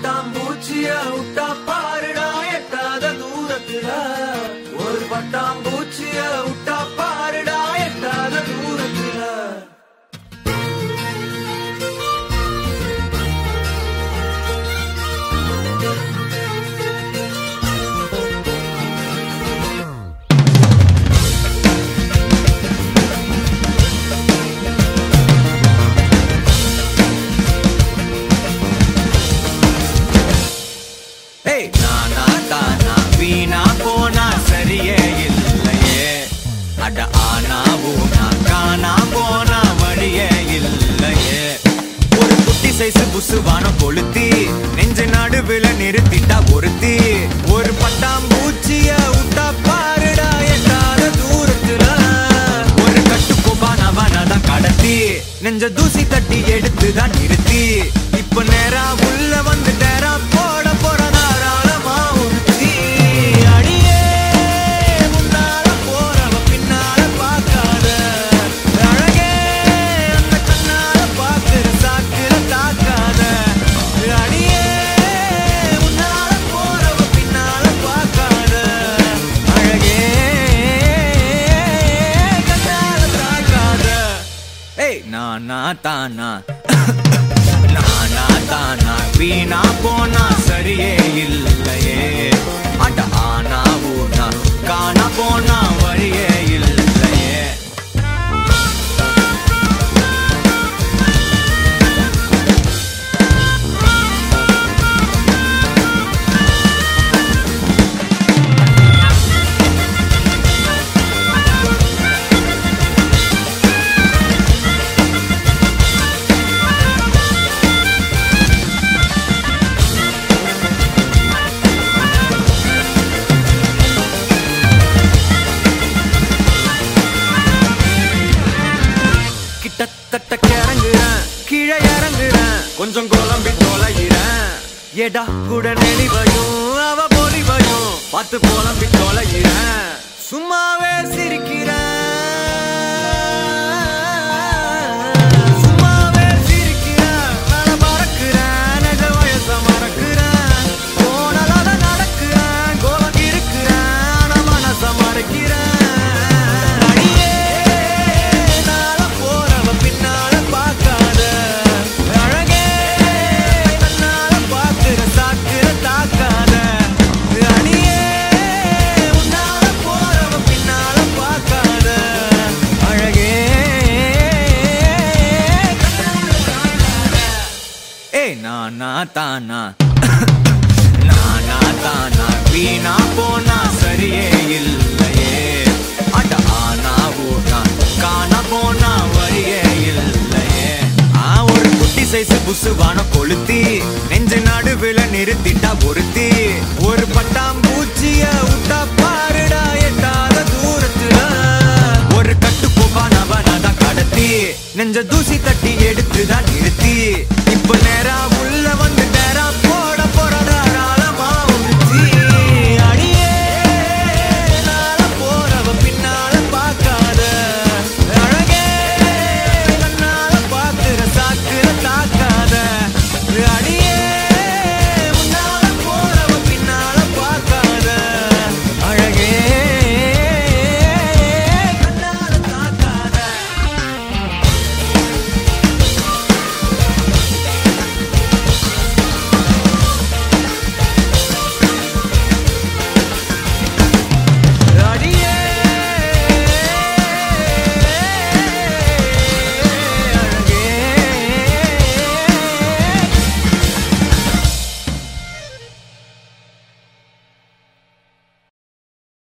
பட்டாம்பூச்சிய விட்டா பாருடா எட்டாத தூரத்துல ஒரு பட்டாம்பூச்சிய விட்டா பாருடா எட்டாத தூரத்துல ஏய் நானா தானா வீணா போனா சரியே இல்லையே அட ஆனா ஊனா காணா போனா வழியே இல்லையே ஒரு குட்டி சைஸ் புசுவான கொளுத்தி நெஞ்ச நடுவுல நிறுத்திட்டா ஒருத்தி ஒரு பட்டாம்பூச்சிய விட்டா பாருடா எட்டாத தூரத்துல ஒரு கட்டுக்கோபானவனதான் கடத்தி நெஞ்ச தூசி தட்டி எடுத்துதான் நிறுத்தி இப்ப நேரா உள்ள வந்து நேரா போட போற தாராளமா உறுத்தி அடியே முன்னால போறவ பின்னால பார்க்காத அழகே அந்த கண்ணால பாக்குற சாக்குற தாக்காத அடியே முன்னால போறவ பின்னால பார்க்காத அழகே கண்ணால தாக்காத ஏய் நானா தானா நானா தானா வீணா போனா சரியே இல்லையே அட ஆனா ஊனா காணா போனா வழியே இல்லையே கிட்டத்தட்ட கிறங்குறேன் கீழே இறங்குறேன் கொஞ்சம் குழம்பி தொலைகிறேன் எடா கூட நெளிவையும் அவ பொலிவையும் பார்த்து புலம்பி தொலைகிறேன் சும்மாவே சிரிக்கிறேன் சும்மாவே சிரிக்கிறேன் மேல மறக்கிறேன் நெஜ வயச மறக்கிறேன் போனதால நடக்கிறேன் கோலம் இருக்கிறேன் ஆனா மனச மறைக்கிறேன் அடியே நாள போறவ பின்னால பார்க்காத அழகே கண்ணால பார்க்கிற சாக்கிற தாக்காத அடியே உன்னால போறவ பின்னால பார்க்காத அழகே ஏய் நானா தானா நானா தானா வீணா போனா சரியே இல்லையே அட ஆனா ஊனா காணா போனா வழியே இல்லையே ஆ ஒரு குட்டி சைஸ் புசுவான கொளுத்தி நெஞ்ச நடுவுல நிறுத்திட்டா ஒருத்தி ஒரு பட்டாம்பூச்சிய விட்டா பாருடா எட்டாத தூரத்துல ஒரு கட்டுக்கோப்பானவனதான் கடத்தி நெஞ்ச தூசி தட்டி எடுத்துதான் நிறுத்தி இப்ப நேரா